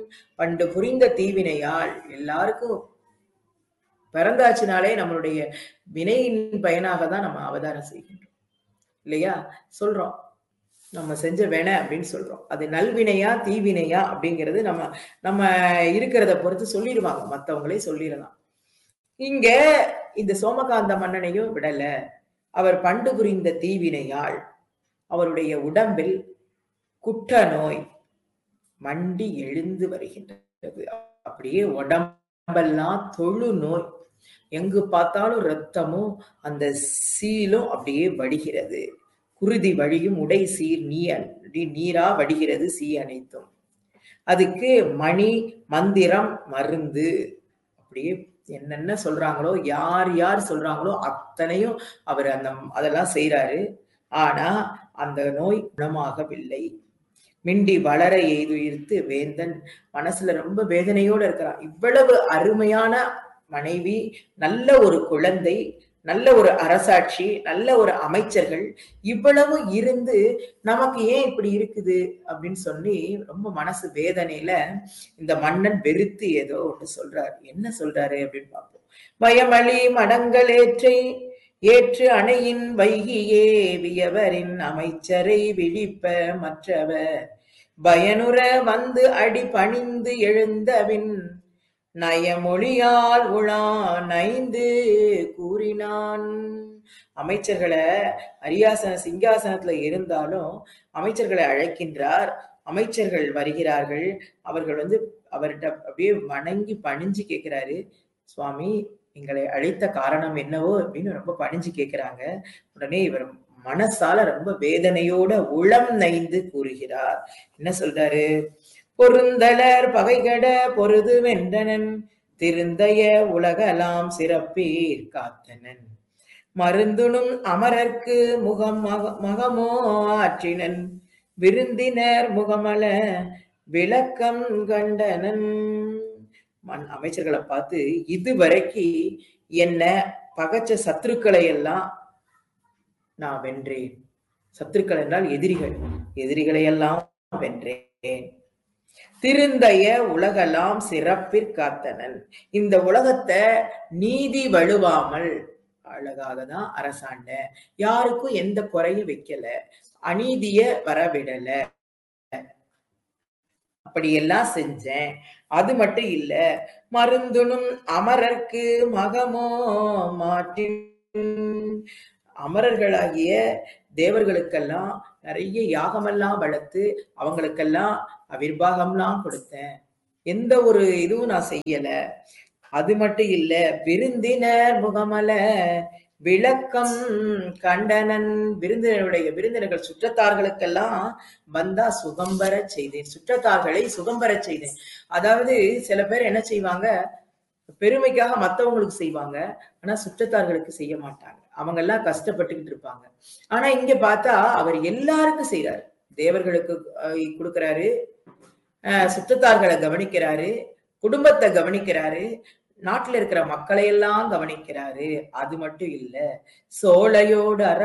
பண்டு புரிந்த தீவினையால் எல்லாருக்கும் பிறந்தாச்சுனாலே நம்மளுடைய வினையின் பயனாக தான் நம்ம அவதாரம் செய்கின்றோம் இல்லையா சொல்றோம் நம்ம செஞ்ச வினை அப்படின்னு சொல்றோம் அது நல்வினையா தீவினையா அப்படிங்கிறது நம்ம நம்ம இருக்கிறத பொறுத்து சொல்லிடுவாங்க மத்தவங்களே சொல்லிடலாம் இங்க இந்த சோமகாந்த மன்னனையும் விடல அவர் பண்டு புரிந்த தீவினையால் அவருடைய உடம்பில் குற்ற நோய் மண்டி எழுந்து வருகின்றது அப்படியே உடம்பெல்லாம் தொழு நோய் எங்கு பார்த்தாலும் ரத்தமும் அந்த சீலும் அப்படியே வடிகிறது குருதி வழியும் உடை சீர் நீ நீரா வடிகிறது சீ அனைத்தும் அதுக்கு மணி மந்திரம் மருந்து அப்படியே என்னென்ன சொல்றாங்களோ யார் யார் சொல்றாங்களோ அத்தனையும் அவர் அந்த அதெல்லாம் செய்யறாரு ஆனா அந்த நோய் குணமாகவில்லை மிண்டி வளர எய்துயிர்த்து வேந்தன் மனசுல ரொம்ப வேதனையோட இருக்கிறான் இவ்வளவு அருமையான மனைவி நல்ல ஒரு குழந்தை நல்ல ஒரு அரசாட்சி நல்ல ஒரு அமைச்சர்கள் இவ்வளவு இருந்து நமக்கு ஏன் இப்படி இருக்குது அப்படின்னு சொல்லி ரொம்ப மனசு வேதனையில இந்த மன்னன் வெறுத்து ஏதோ ஒன்று சொல்றாரு என்ன சொல்றாரு அப்படின்னு பார்ப்போம் பயமளி மடங்கள் ஏற்றை ஏற்று அணையின் வைகியே வியவரின் அமைச்சரை விழிப்ப மற்றவர் பயனுற வந்து அடி பணிந்து எழுந்தவின் நயமொழியால் உளா நைந்து கூறினான் அமைச்சர்களை அரியாசன சிங்காசனத்துல இருந்தாலும் அமைச்சர்களை அழைக்கின்றார் அமைச்சர்கள் வருகிறார்கள் அவர்கள் வந்து அவர்கிட்ட அப்படியே வணங்கி பணிஞ்சு கேட்கிறாரு சுவாமி எங்களை அழைத்த காரணம் என்னவோ அப்படின்னு ரொம்ப பணிஞ்சு கேட்கிறாங்க உடனே இவர் மனசால ரொம்ப வேதனையோட உளம் நைந்து கூறுகிறார் என்ன சொல்றாரு பொருந்தலர் பகைகட பொருது வென்றனன் திருந்தய உலகலாம் சிறப்பீர் காத்தனன் மருந்துணும் அமரர்க்கு முகம் மக மகமோ ஆற்றினன் விருந்தினர் முகமல விளக்கம் கண்டனன் மண் அமைச்சர்களை பார்த்து இதுவரைக்கு என்ன பகச்ச சத்துருக்களை எல்லாம் நான் வென்றேன் சத்துருக்கள் என்றால் எதிரிகள் எதிரிகளை எல்லாம் வென்றேன் திருந்தய உலகெல்லாம் சிறப்பிற்காத்தனன் இந்த உலகத்தை நீதி வலுவாமல் அழகாக தான் அரசாண்ட யாருக்கும் எந்த குறையும் வைக்கல அநீதிய வரவிடல அப்படியெல்லாம் செஞ்சேன் அது மட்டும் இல்ல மருந்துனும் அமரர்க்கு மகமோ மாற்றின் அமரர்களாகிய தேவர்களுக்கெல்லாம் நிறைய யாகமெல்லாம் வளர்த்து அவங்களுக்கெல்லாம் அவிர்வாகம்லாம் கொடுத்தேன் எந்த ஒரு இதுவும் நான் செய்யல அது மட்டும் இல்ல விருந்தினர் முகமல விளக்கம் கண்டனன் விருந்தினருடைய விருந்தினர்கள் சுற்றத்தார்களுக்கெல்லாம் வந்தா சுகம்பர செய்தேன் சுற்றத்தார்களை சுகம்பர செய்தேன் அதாவது சில பேர் என்ன செய்வாங்க பெருமைக்காக மத்தவங்களுக்கு செய்வாங்க ஆனா சுற்றத்தார்களுக்கு செய்ய மாட்டாங்க அவங்க எல்லாம் கஷ்டப்பட்டுக்கிட்டு இருப்பாங்க ஆனா இங்க பார்த்தா அவர் எல்லாருக்கும் செய்யறாரு தேவர்களுக்கு கொடுக்கறாரு சுற்றத்தார்களை கவனிக்கிறாரு குடும்பத்தை கவனிக்கிறாரு நாட்டுல இருக்கிற மக்களை எல்லாம் கவனிக்கிறாரு அது மட்டும் இல்ல சோழையோடு அற